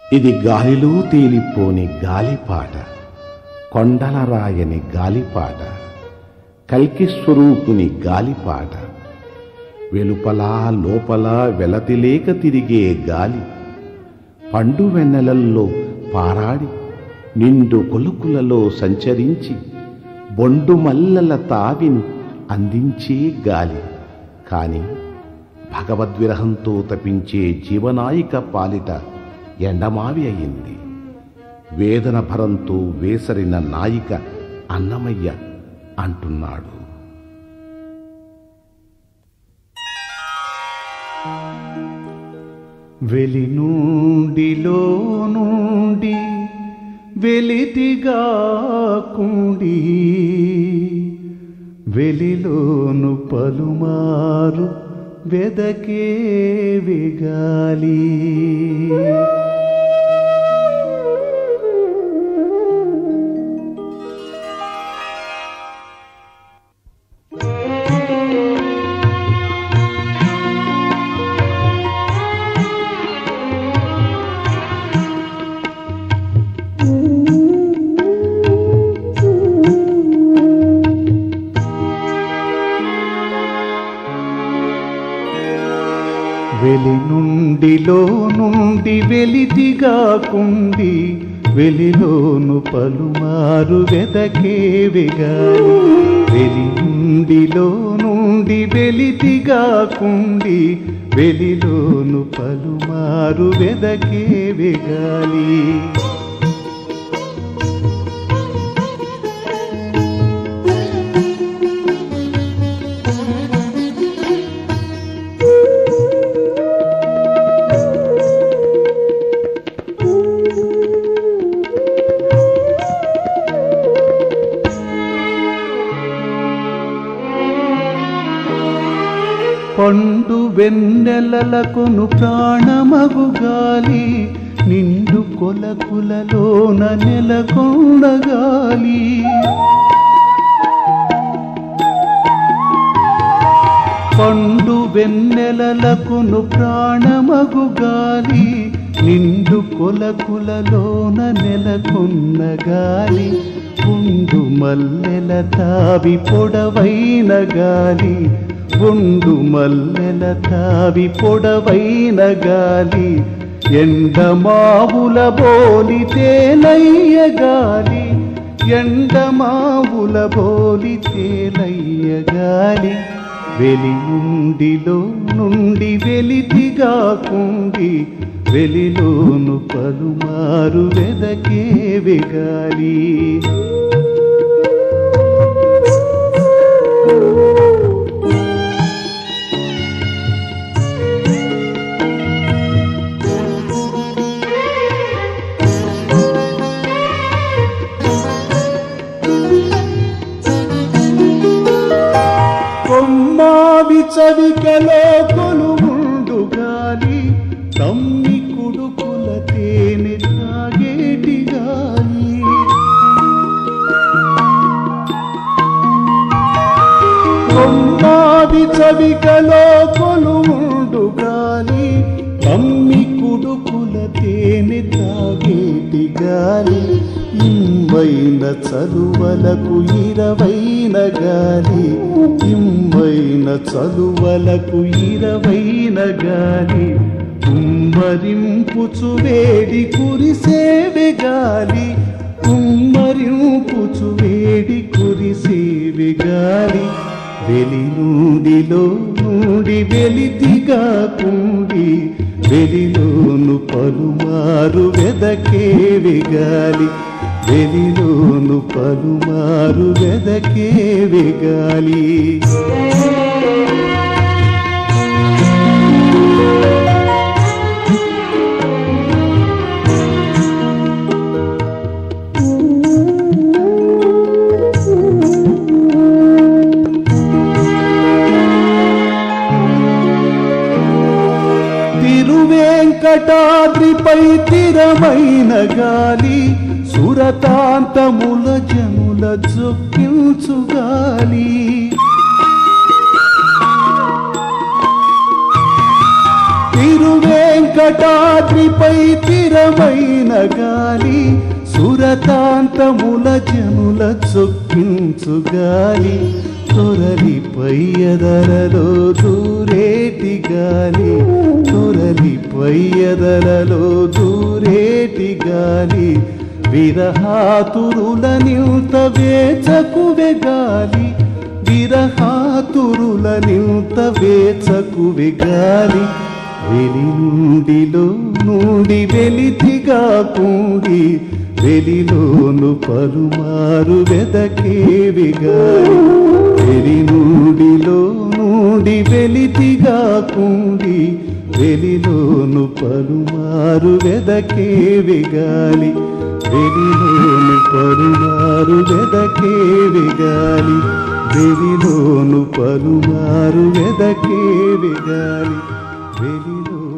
ఇది గాలిలో తేలిపోని గాలిపాట కొండల రాయని గాలిపాట కల్కి స్వరూపుని గాలిపాట వెలుపల లోపల వెలతిలేక తిరిగే గాలి పండు వెన్నెలల్లో పారాడి నిండు కొలుకులలో సంచరించి బొండు మల్లెల తావిని అందించే గాలి కాని భగవద్విరహంతో తపించే జీవనాయిక పాలిట ఎండమావి అయింది వేదన భరంతో వేసరిన నాయిక అన్నమయ్య అంటున్నాడు వెలి నుండిలో నుండి వెలితిగా కుండి వెలిలోను పలుమారు వెదకే విగాలి వెలి నుండిలో నుండి వెలితిగా కుండి వెలిలోను పలుమారు వెదకే విగాలి వెలి నుండిలో నుండి వెలితిగా కుండి వెలిలోను పలుమారు వెదకే విగాలి పండు వెన్నెలలకును ప్రాణమగు గాలి నిండు కొలకులలోన నెలకొండగాలి పండు వెన్నెలలకును ప్రాణమగు గాలి నిండు కొలకులలోన నెలకొన్న గాలి పుండు మల్లెల తావి పొడవైన గాలి గుండు మల్లెల తావి పొడవైన గాలి ఎండమావుల బోలి తేలయ్య గాలి ఎండమావుల బోలి తేలయ్య గాలి వెలి నుండిలో నుండి వెలితిగా కుండి వెలిలోను పలుమారు వెదకే వెగాలి కొమ్మావి చవికలో కొలువుండు గాలి తమ్మి కుడుకుల తేనె తాగేటి గాలి కొమ్మావి చవికలో కొలువుండు గాలి తమ్మి కుడుకుల తేనె తాగేటి గాలి ఇమ్మైన చలువలకు ఇరవైన గాలి ఇమ్మైన చలువలకు ఇరవైన గాలి కుమ్మరింపుచు వేడి కురిసేవె గాలి కుమ్మరింపుచు వేడి కురిసేవె గాలి వెలి నుండిలో నుండి వెలితిగా కూడి వెలిలోను పలుమారు వెదకే విగాలి వెలిలోను పలుమారు వెదకే విగాలి తిరువేంకటాద్రిపై తిరమైన గాలి సురతాంతముల జనుల జొక్కించు గాలి తిరువేంకటాద్రిపై తిరమైన గాలి సురతాంతముల జనుల చొక్కించు గాలి తొరలిపై ఎదరలో దూరేటి గాలి తొరలిపై ఎదరలో దూరేటి గాలి విరహాతురుల నింత వేచకువె గాలి విరహాతురుల నింత వేచకువె గాలి వెలి నుండిలో నుండి వెలితిగా కూడి వెలిలోను పలుమారు వెదకేవి గాలి వెలి నుండిలో నుండి వెలితిగా కూడి వెలిలోను పలుమారు వెదకేవి గాలి వెలిలోను పలుమారు వెదకేవి గాలి వెలిలోను పలుమారు వెదకేవి గాలి వెలిలో